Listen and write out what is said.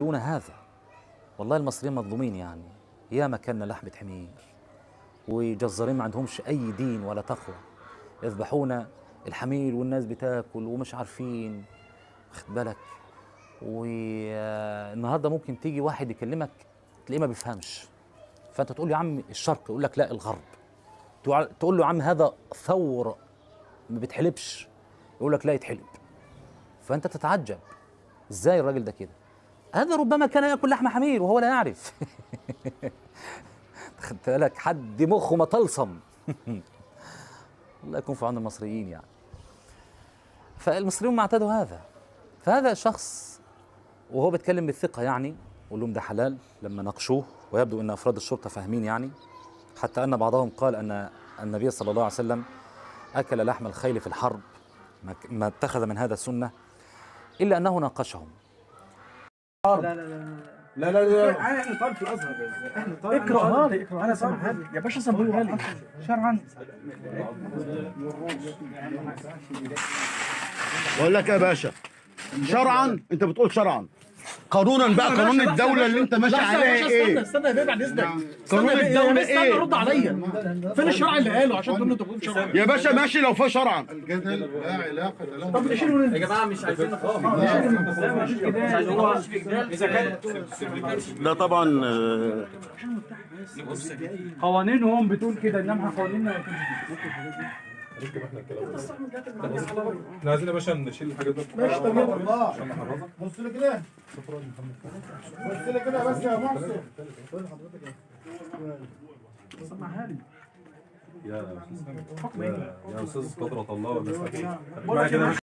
دون هذا والله المصريين مظلومين يعني يا مكاننا لحمة حمير وجزارين ما عندهمش أي دين ولا تقوى يذبحون الحمير والناس بتاكل ومش عارفين واخد بالك والنهارده ممكن تيجي واحد يكلمك تلاقيه ما بيفهمش فانت تقول له يا عم الشرق يقول لك لا الغرب تقول- تقول له يا عم هذا ثور ما بيتحلبش يقول لك لا يتحلب فانت تتعجب ازاي الراجل ده كده هذا ربما كان ياكل لحم حمير وهو لا يعرف خدت بالك حد مخه مطلسم الله يكون في عون المصريين يعني فالمصريون ما اعتادوا هذا فهذا شخص وهو بيتكلم بالثقه يعني قول لهم ده حلال لما ناقشوه ويبدو ان افراد الشرطه فاهمين يعني حتى ان بعضهم قال ان النبي صلى الله عليه وسلم اكل لحم الخيل في الحرب ما- ما اتخذ من هذا سنه الا انه ناقشهم لا لا لا لا احنا طالب في الازهر احنا طالب اقرا لي اقرا انا سامحها لي يا باشا سامحها لي شرعا بقول لك يا باشا شرعا انت بتقول شرعا قانونا بقى قانون الدوله اللي انت ماشي لحظه يا عليها باشا استنى ايه استنى يا بيه بعد اذنك قانون استنى يا بيه، الدولة استنى إيه؟ رد عليا فين الشرع اللي قاله عشان تقول له انت بتقول شرعا يا باشا ماشي لو في شرعا الجدل لا علاقة له طب نشيله من يا جماعه مش عايزين نخاف مش عايزين نخش في جدال اذا كان ده طبعا آه، قوانينهم بتقول كده انما قوانيننا احنا عايزين يا باشا نشيل الحاجات دي ماشي طب يلا بص لي كده بص لي كده بس يا محسن سامحها لي يا استاذ يا استاذ قدرة الله والناس معايا كده